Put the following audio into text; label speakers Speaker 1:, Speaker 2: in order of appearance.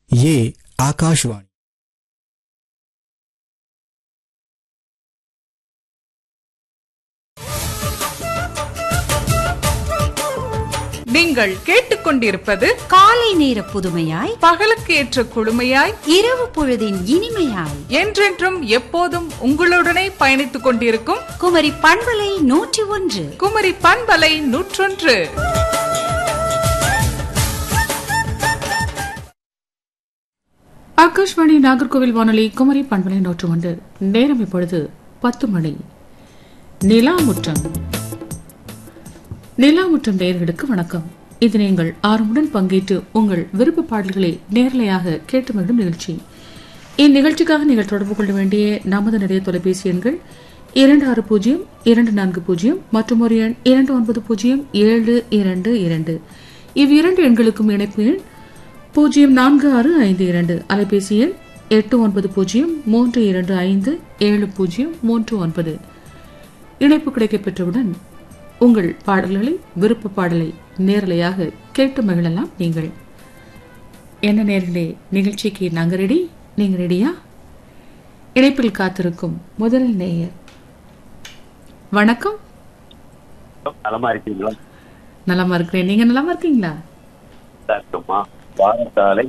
Speaker 1: ये आकाशवाणी
Speaker 2: நீங்கள் கேட்டுக்கொண்டிருப்பது
Speaker 3: காலை நேர புதுமையாய்
Speaker 2: பகலுக்கு ஏற்ற குழுமையாய்
Speaker 3: இரவு பொழுதின் இனிமையாய்
Speaker 2: என்றென்றும் எப்போதும் உங்களுடனே பயணித்துக் கொண்டிருக்கும்
Speaker 3: குமரி பண்பலை நூற்றி ஒன்று
Speaker 2: குமரி பண்பலை நூற்றொன்று
Speaker 4: ஆகாஷ்வாணி நாகர்கோவில் வானொலி குமரி பண்பலை நூற்று ஒன்று நேரம் இப்பொழுது பத்து மணி நிலாமுற்றம் நிலாமுற்றம் நேயர்களுக்கு வணக்கம் இது நீங்கள் ஆர்வமுடன் பங்கேற்று உங்கள் விருப்ப பாடல்களை நேரலையாக கேட்டு மகிழும் நிகழ்ச்சி இந்நிகழ்ச்சிக்காக நீங்கள் தொடர்பு கொள்ள வேண்டிய நமது நிலைய தொலைபேசி எண்கள் இரண்டு ஆறு பூஜ்ஜியம் இரண்டு நான்கு பூஜ்ஜியம் மற்றும் ஒரு எண் இரண்டு ஒன்பது பூஜ்ஜியம் ஏழு இரண்டு இரண்டு இவ்விரண்டு எண்களுக்கும் இணைப்பு எண் பூஜ்ஜியம் நான்கு ஆறு ஐந்து இரண்டு அலைபேசி எண் எட்டு ஒன்பது பூஜ்ஜியம் மூன்று இரண்டு ஐந்து ஏழு பூஜ்ஜியம் மூன்று ஒன்பது இணைப்பு கிடைக்கப் பெற்றவுடன் உங்கள் பாடல்களை விருப்ப பாடலை நேரலையாக கேட்டு மகிழலாம் நீங்கள் என்ன நேர்களே நிகழ்ச்சிக்கு நாங்க ரெடி நீங்க ரெடியா இணைப்பில் காத்திருக்கும் முதல் நேயர் வணக்கம்
Speaker 5: நலமா இருக்கீங்களா
Speaker 4: நலமா இருக்கிறேன் நீங்க நலமா இருக்கீங்களா
Speaker 5: இருக்குமா பாரசாலை